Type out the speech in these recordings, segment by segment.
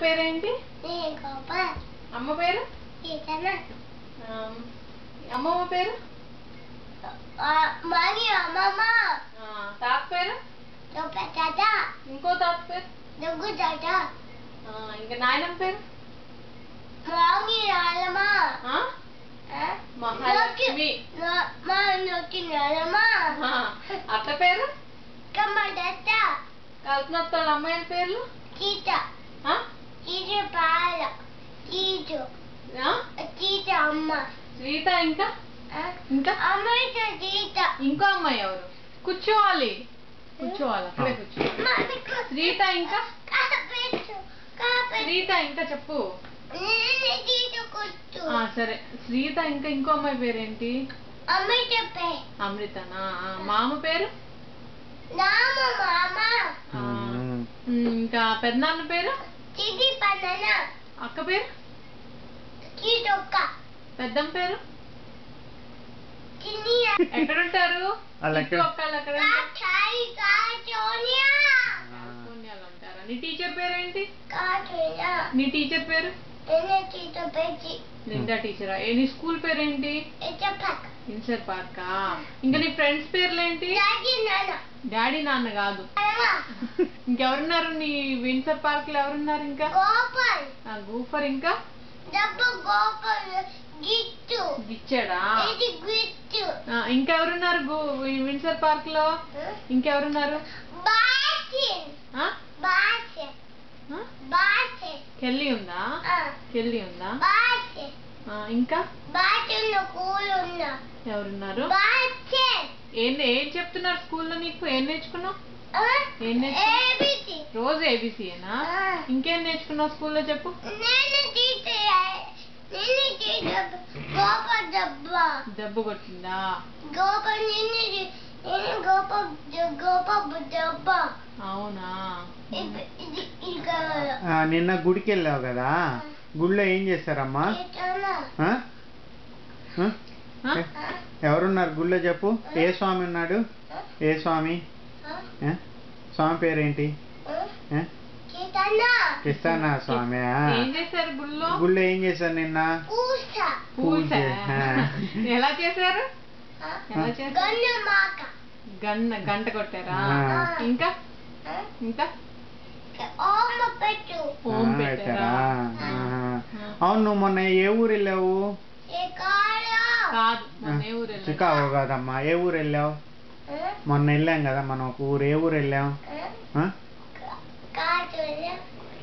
పేరేంటి నేను గోపాల్ అమ్మ పేరు ఇతన ఆమ్, అమ్మమ్మ పేరు మరి అమ్మమ్మ ఆ, తాత పేరు నువ్వు తాత ఇంకో తాత పేరు నువ్వు తాత ఆ, ఇంకా నాయనమ్మ పేరు మామి నాలమ్మ ఆ? మహాలక్ష్మి మా నొక్కి నాలమ్మ ఆ, అత్త పేరు కమ్మ దత్త కల్పనత్త వాళ్ళ అమ్మాయిల పేర్లు చీత ఆ? చీత పాల చీటు ఆ? చీత అమ్మ శ్రీత ఇంకా ఇంకా అమ్మాయితో చీత ఇంకో అమ్మాయి ఎవరు కూర్చోవాలి కూర్చోవాలి అక్కడే కూర్చోవాలి శ్రీత ఇంకా కాపెట్టు కాపెట్టు శ్రీత ఇంకా చెప్పు నేను చీత కొట్టు ఆ సరే శ్రీత ఇంకా ఇంకో అమ్మాయి పేరేంటి అమ్మాయి చెప్పే అమృతనా ఆ, మామ పేరు నామ మామ ఆ, ఉమ్, ఇంకా పెద్దనాన్న పేరు చిటి పనన అక్క పేరు చీటొక్క పెద్దమ్మ పేరు చిన్ని ఎక్కడుంటారు వాళ్ళు ఎక్కడ- ఇంట్లో ఒక్కళ్ళు ఎక్కడ ఉంటారు? కాచాయి కాచోనియా కాలిఫోర్నియాలో ఉంటారా నీ టీచర్ పేరేంటి కాచోనియా నీ టీచర్ పేరు నేను చీట పెట్టి లిండా టీచరా ఏ నీ స్కూల్ పేరేంటి చెప్పక ఇన్సర్ పార్కా ఇంకా నీ ఫ్రెండ్స్ పేర్లేంటి డాడీ నాన్న డాడీ నాన్న కాదు అమ్మ ఇంకెవరున్నారు నీ విన్సర్ పార్క్ లో ఎవరున్నారు ఇంకా గోపాల్ ఆ, గూఫర్ ఇంకా డబ్బు గోపాల్ గిట్టు గిచ్చాడా ఇది గిట్టు ఆ, ఇంకెవరున్నారు గు- విన్సర్ పార్క్ లో ఇంకెవరున్నారు బాసిన్ ఆ? బాసిన్ ఆ? బాసిన్ కెల్లి ఉందా కెల్లి ఉందా బాసిన్ ఆ, ఇంకా బాసిన్ కూలున్నా ఎవరున్నారు బాసిన్ ఏం ఏం చెప్తున్నారు స్కూల్లో నీకు ఏం నేర్చుకున్నావు ఏం నేర్చుకున్నావు ఏబిసి రోజు ఏబిసియేనా ఇంకేం నేర్చుకున్నావు స్కూల్లో చెప్పు నేను తీసే నేను తీసే గోప డబ్బా దెబ్బ కొట్టిందా గోప నిన్ను నేను గోప గోప డబ్బా అవునా ఇది ఇది ఇది కావాలి ఆ, నిన్న గుడికి వెళ్ళావు కదా గుడిలో ఏం చేశారమ్మా ఇతనా ఆ? ఆ? ఆ? ఎవరున్నారు గుడిలో చెప్పు ఏ స్వామి ఉన్నాడు ఏ స్వామి ఆ? స్వామి పేరేంటి ఆ? ఇతనా కృష్ణ స్వామి ఆ. ఏం చేశారు గుళ్ళో గుడిలో ఏం చేశారు నిన్న పూస పూస ఆ. ఎలా చేశారు ఎలా చేశారు గన్ను మాక గన్న గంట కొట్టారా ఆ. ఇంకా ఇంకా ఓమ పెట్టు ఓం ఆ, పెట్టారా పెట్టారా? ఆహా. అవును నువ్వు మొన్న ఏ ఊరు వెళ్ళావు ఏ కాడా కాదు మన ఏ ఊరు వెళ్ళారు? చికాగో కాదమ్మా ఏ ఊరు వెళ్ళావు మొన్న వెళ్ళాం కదా మనం ఒక ఊరు ఏ ఊరు వెళ్ళాం ఆ? కాచులే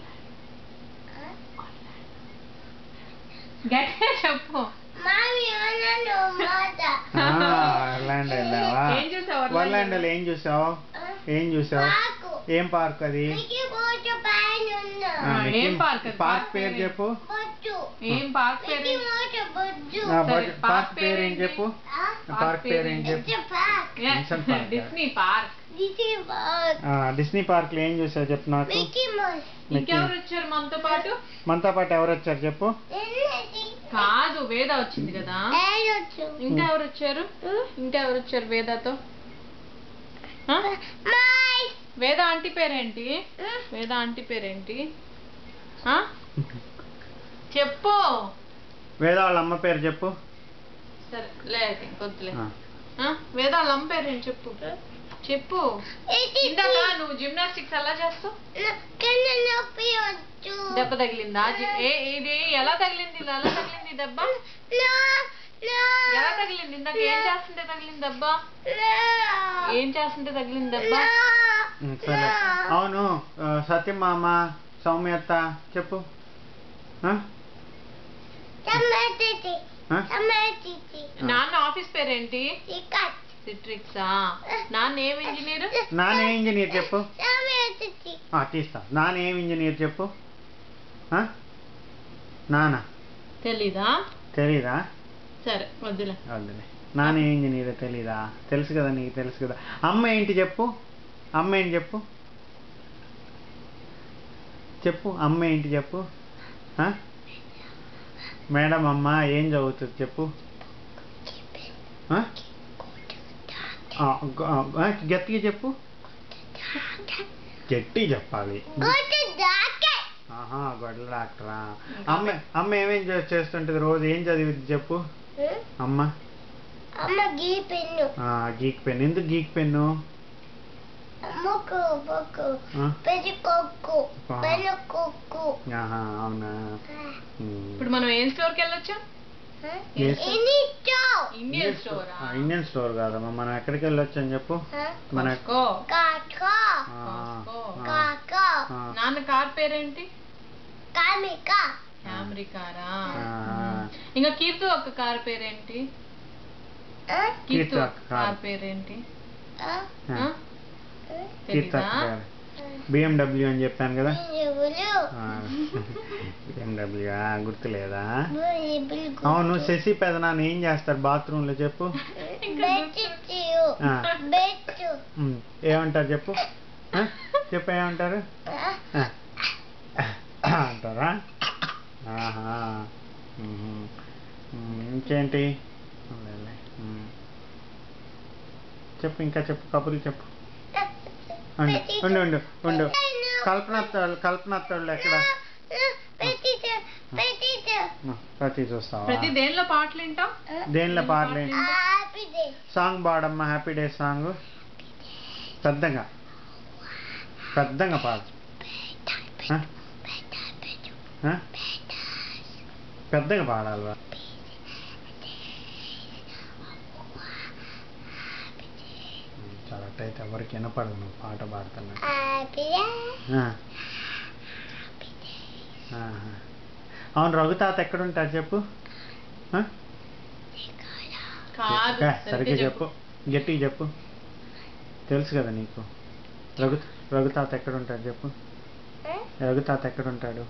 గట్టిగా చెప్పు మామి అన్నాను మాట ఆ, అర్లాండో వెళ్ళావా ఏం చూసావు అర్లాండోలో? వర్లాండోలో ఏం చూసావు ఏం చూసావు పాకు ఏం పార్క్ అది మికి పోటు పైన ఉన్నా ఆ, ఆ, మిక్కీ- ఏం పార్క్ అది? పార్క్ పార్క్ పేరు పేరు చెప్పు బొట్టు ఏం పార్క్ మికి పేరు పోటు బొట్టు ఆ, సరే, బట్- పార్క్ పార్క్ పేరు ఏం పేరేంటి? చెప్పు ఆ? పార్క్ పేరు ఏం చెప్పు it's park a, Vincent Park. Disney park this is park ఆ, డిస్నీ పార్క్ లో ఏం చూసావు చెప్పు నాకు మికి మౌస్ ఇంకెవరు వచ్చారు మనతో పాటు మనతో పాటు ఎవరు వచ్చారు చెప్పు ఎన్నది కాదు వేద వచ్చింది కదా ఏడొచ్చు ఇంకా ఎవరు వచ్చారు ఇంకా ఎవరు వచ్చారు వేదతో ఆ? మై వేద ఆంటీ పేరేంటి వేద ఆంటీ పేరేంటి ఆ? చెప్పు వేద వాళ్ళ అమ్మ పేరు చెప్పు సరే లేదు వద్దులే ఆ. ఆ? వేద వాళ్ళ అమ్మ పేరేంటి చెప్పు చెప్పు ఇది ఇందాక నువ్వు జిమ్నాస్టిక్స్ ఎలా చేస్తావు కింద నొప్పి వచ్చు దెబ్బ తగిలిందా జి- ఏ ఇది ఎలా తగిలింది ఇలా ఎలా తగిలింది దెబ్బ నా నా ఎలా తగిలింది ఇందాక ఏం చేస్తుంటే తగిలింది దెబ్బ నా ఏం చేస్తుంటే తగిలింది దెబ్బ నా ఉమ్, సరే అవును ఆ, సత్యమామ సౌమ్యత్త చెప్పు ఆ? టమాటిటి ఆ? టమాటిటి నాన్న ఆఫీస్ పేరేంటి చికట్ సిట్రిక్సా నాన్న ఏం ఇంజనీర్ నాన్న ఏ ఇంజనీర్ చెప్పు టమాటిటి ఆ, తీస్తా నాన్న ఏం ఇంజనీర్ చెప్పు ఆ? నాన్న తెలీదా తెలీదా సరే వద్దులే వద్దులే నాన్న ఏ ఇంజనీర్ తెలీదా తెలుసు కదా నీకు తెలుసు కదా అమ్మ ఏంటి చెప్పు అమ్మ ఏంటి చెప్పు చెప్పు అమ్మ ఏంటి చెప్పు ఆ? మేడం అమ్మ ఏం చదువుతుంది చెప్పు ఆ? ఆ, గ- ఆ, గట్టిగా చెప్పు గట్టి చెప్పాలి గుడ్ డాకే ఆహా. ఆహా, గొడ్ల డాక్టరా అమ్మ అమ్మ ఏమేం చే- చేస్తుంటది రోజు ఏం చదివిద్ది చెప్పు అమ్మ అమ్మ గీ పెన్ను ఆ, గీక్ పెన్ ఎందుకు గీక్ పెన్ను అమ్మకు బొక్కు ఆ? పెద్ద కొక్కు ఆ. పెద్ద కొక్కు ఆహా, అవునా ఉమ్. ఇప్పుడు మనం ఏం స్టోర్ కి వెళ్ళొచ్చు Yes. ఎన్ని చావ్ ఇండియన్ స్టోర్ ఆ, ఇండియన్ స్టోర్ కాదమ్మా మనం ఎక్కడికి వెళ్ళొచ్చు అని చెప్పు మన కాకా ఆ, ఆ, కాకా ఆ, నాన్న కార్ పేరేంటి కామిక క్యామ్రీ కారా ఆ. ఇంకా కీర్తు ఒక కార్ పేరేంటి కీర్తు కీర్తు ఒక ఒక కార్ కార్. పేరేంటి ఆ. ఆ? కీర్త తెలీదా బిఎండబ్ల్యూ అని చెప్పాను కదా ఎవరు బిఎండబ్ల్యూ గుర్తులేదా ఎవరు అవును శశి పెదనాన్న ఏం చేస్తారు బాత్రూమ్ లో చెప్పు బెట్టు ఆ, బెట్టు ఉమ్, ఏమంటారు చెప్పు ఆ? చెప్పు ఏమంటారు ఆ. అంటారా ఆహా ఉహు. ఉమ్, ఇంకేంటి లేలే. ఉమ్. చెప్పు ఇంకా చెప్పు కబుర్లు చెప్పు ఉండు ఉండు ఉండు ఉండు కల్పనత్తోళ్ళు కల్పనత్తోళ్ళు ఎక్కడ పెట్టిటు పెట్టిటు ఆ, ప్రతి చూస్తావా ప్రతి దేనిలో పాటలు వింటాం దేనిలో పాడలేండి హ్యాపీ డే సాంగ్ పాడమ్మా హ్యాపీ డే సాంగ్ పెద్దగా పెద్దగా పాడు ఆ? ఆ? పెద్దగా పాడాలి రా. ఉమ్, చాలా టైట్ ఎవరికి వినపడదు నువ్వు పాట పాడుతున్నా హ్యాపీ డే ఆ. ఆహా. అవును రఘుతాత ఎక్కడ ఉంటాడు చెప్పు ఆ? కాదు ఏ, సరిగ్గా చెప్పు గట్టిగా చెప్పు తెలుసు కదా నీకు రఘు రఘుతాత ఎక్కడ ఉంటాడు చెప్పు రఘుతాత ఎక్కడ ఉంటాడు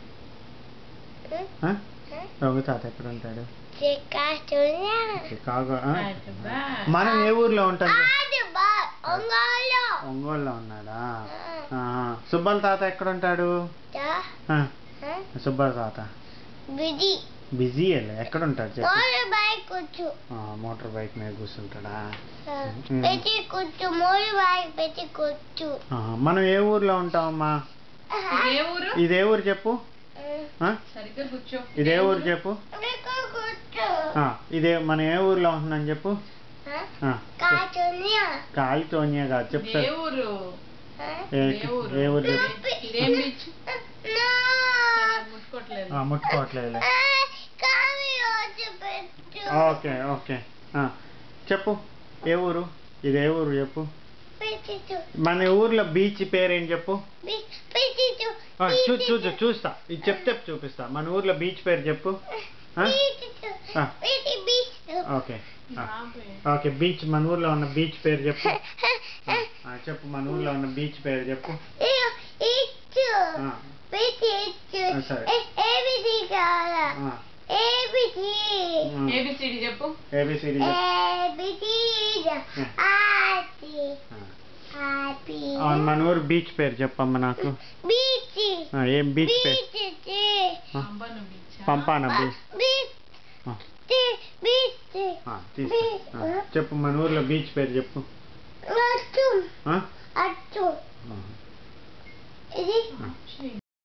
ఆ? రఘుతాత ఎక్కడ ఉంటాడు చికాస్తున్నా చికాగో ఆ? హైదరాబాద్. మనం ఏ ఊర్లో ఉంటాం ఆడుబా ఒంగోలు ఒంగోలులో ఉన్నాడా ఆహా. సుబ్బల తాత ఎక్కడ ఉంటాడు ఆ, సుబ్బల తాత బిజీ బిజీ ఎక్కడ ఉంటాడు చెప్పు మోరు బైక్ కూర్చు ఆ, మోటార్ బైక్ మీద కూర్చుంటాడా పెట్టి కూర్చు మోరు బైక్ పెట్టి కూర్చు ఆహా. మనం ఏ ఊర్లో ఉంటామమ్మా ఇదే ఊరు ఇదే ఊరు చెప్పు ఆ? సరిగ్గా కూర్చో ఇదే ఊరు చెప్పు ఇక్కడ కూర్చు ఆ, ఇదే మనం ఏ ఊర్లో ఉంటున్నాం చెప్పు ఆ, కాచున్నా కాలితోనియా కాదు చెప్పు ఇదే సార్ ఊరు ఏ ఇదే ఊరు ఏ ఊరు చెప్పు ఇదేం బీచ్ నా ముట్టుకోవట్లేదు ఆ, ముట్టుకోవట్లేదు కావి వచ్చి పెట్టు ఓకే ఓకే ఆ, చెప్పు ఏ ఊరు ఇది ఏ ఊరు చెప్పు పెట్టిచు మన ఊర్లో బీచ్ పేరేం చెప్పు పెట్టిచు ఆ, చూ చూచు చూస్తా ఇది చెప్తే చూపిస్తా మన ఊర్లో బీచ్ పేరు చెప్పు ఆ? పెట్టిచు ఆ. పెట్టి బీచ్ ఓకే ఆ, ఓకే బీచ్ మన ఊర్లో ఉన్న బీచ్ పేరు చెప్పు ఆ, చెప్పు మన ఊర్లో ఉన్న బీచ్ పేరు చెప్పు ఇచ్చు ఆ, పెట్టిచు ఆ, సరే. ఏబిసి కావాలా ఆ, ఏబిసి ఉమ్. ఏబిసిడి చెప్పు ఏబిసిడి చెప్పు ఏబిసి ఆటి ఆ. హ్యాపీ అవును మన ఊరు బీచ్ పేరు చెప్పమ్మా నాకు బీచ్ ఆ, ఏం బీచ్ పేరు బీచ్ ఆ, పంపను బీచ్ పంపానా బీచ్ బీచ్ ఆ, బీచ్ ఆ, తీసుకో ఆ, చెప్పు మన ఊర్లో బీచ్ పేరు చెప్పు అచ్చు ఆ? అచ్చు ఆ. ఇది ఆ. చెయ్యి.